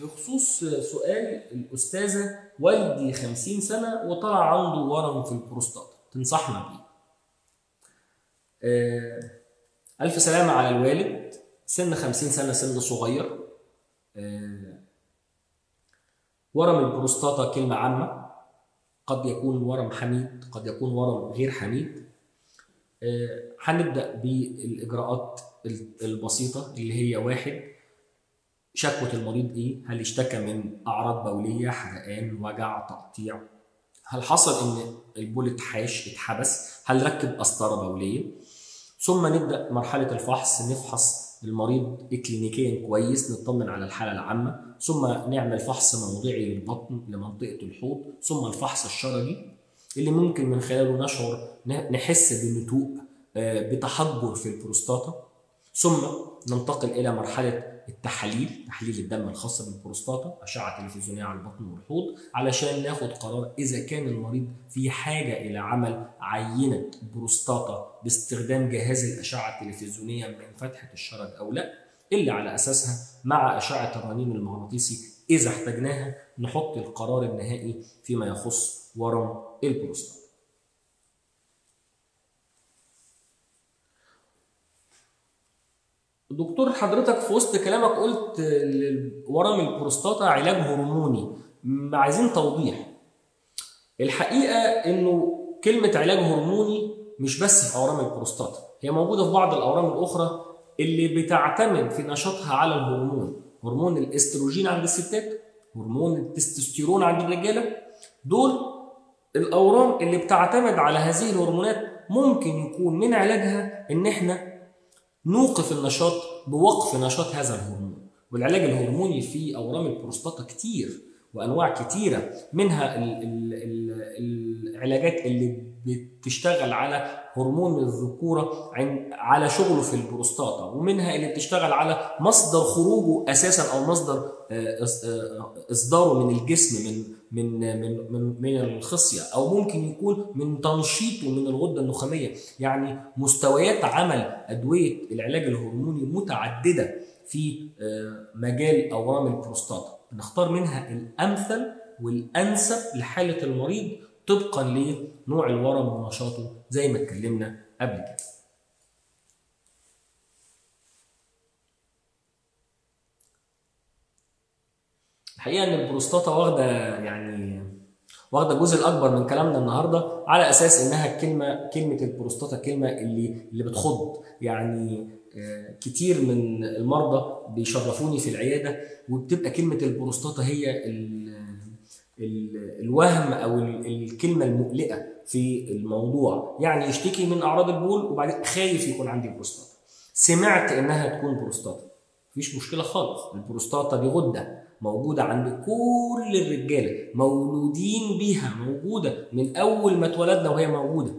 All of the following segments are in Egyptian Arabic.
بخصوص سؤال الأستاذة والدي 50 سنة وطلع عنده ورم في البروستاتا تنصحنا بيه آه، ألف سلامة على الوالد سن 50 سنة سن صغير آه، ورم البروستاتا كلمة عامة قد يكون ورم حميد قد يكون ورم غير حميد آه، هنبدأ بالإجراءات البسيطة اللي هي واحد شكوى المريض ايه؟ هل اشتكى من اعراض بوليه، حرقان، وجع، تقطيع؟ هل حصل ان البول اتحاش اتحبس؟ هل ركب قسطره بوليه؟ ثم نبدا مرحله الفحص نفحص المريض اكلينيكيا كويس نطمن على الحاله العامه ثم نعمل فحص موضعي للبطن لمنطقه الحوض ثم الفحص الشرجي اللي ممكن من خلاله نشعر نحس بنتوء بتحجر في البروستاتا ثم ننتقل الى مرحله التحاليل تحليل الدم الخاصة بالبروستاتا أشعة تلفزيونية على البطن والحوض علشان ناخد قرار إذا كان المريض في حاجة إلى عمل عينة بروستاتا باستخدام جهاز الأشعة التلفزيونية من فتحة الشرج أو لا اللي على أساسها مع أشعة الرنين المغناطيسي إذا احتاجناها نحط القرار النهائي فيما يخص ورم البروستاتا دكتور حضرتك في وسط كلامك قلت ورم البروستاتا علاج هرموني عايزين توضيح الحقيقه انه كلمه علاج هرموني مش بس في اورام البروستاتا هي موجوده في بعض الاورام الاخرى اللي بتعتمد في نشاطها على الهرمون هرمون الاستروجين عند الستات هرمون التستوستيرون عند الرجاله دول الاورام اللي بتعتمد على هذه الهرمونات ممكن يكون من علاجها ان احنا نوقف النشاط بوقف نشاط هذا الهرمون والعلاج الهرموني في اورام البروستاتا كتير وانواع كتيره منها ال ال ال العلاجات اللي بتشتغل على هرمون الذكوره على شغله في البروستاتا ومنها اللي بتشتغل على مصدر خروجه اساسا او مصدر اصداره من الجسم من من من من من الخصيه او ممكن يكون من تنشيطه من الغده النخاميه يعني مستويات عمل ادويه العلاج الهرموني متعدده في مجال اورام البروستاتا بنختار منها الامثل والانسب لحاله المريض طبقا لنوع الورم ونشاطه زي ما اتكلمنا قبل كده الحقيقه ان البروستاتا واخده يعني واخده الجزء الاكبر من كلامنا النهارده على اساس انها كلمه كلمه البروستاتا كلمه اللي اللي بتخض يعني كتير من المرضى بيشرفوني في العياده وبتبقى كلمه البروستاتا هي ال ال الوهم او الكلمه المقلقه في الموضوع يعني يشتكي من اعراض البول وبعدين خايف يكون عندي بروستاتا سمعت انها تكون بروستاتا مفيش مشكله خالص البروستاتا دي غده موجوده عند كل الرجاله مولودين بيها موجوده من اول ما اتولدنا وهي موجوده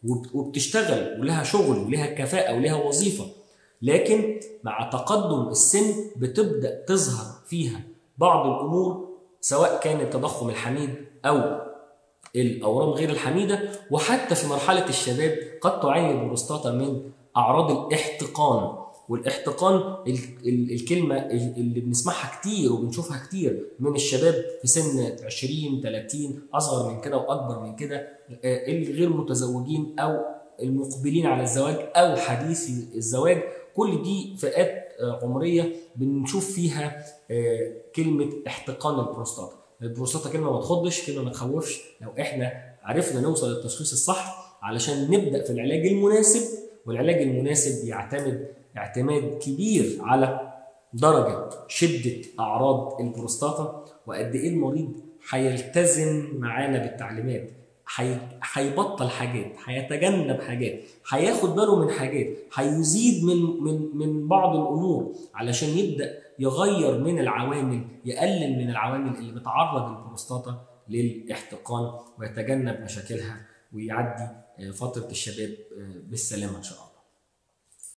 وبتشتغل ولها شغل ولها كفاءه ولها وظيفه لكن مع تقدم السن بتبدا تظهر فيها بعض الامور سواء كان التضخم الحميد او الاورام غير الحميده وحتى في مرحله الشباب قد تعاني البروستاتا من اعراض الاحتقان والاحتقان الكلمه اللي بنسمعها كتير وبنشوفها كتير من الشباب في سن 20 30 اصغر من كده واكبر من كده الغير متزوجين او المقبلين على الزواج او حديثي الزواج كل دي فئات عمريه بنشوف فيها كلمه احتقان البروستاتا البروستاتا كلمه ما تخضش كلمه ما تخوفش لو احنا عرفنا نوصل للتشخيص الصح علشان نبدا في العلاج المناسب والعلاج المناسب بيعتمد اعتماد كبير على درجه شده اعراض البروستاتا وقد ايه المريض هيلتزم معانا بالتعليمات هيبطل حاجات هيتجنب حاجات هياخد باله من حاجات هيزيد من من من بعض الامور علشان يبدا يغير من العوامل يقلل من العوامل اللي بتعرض البروستاتا للاحتقان ويتجنب مشاكلها ويعدي فتره الشباب بالسلامه ان شاء الله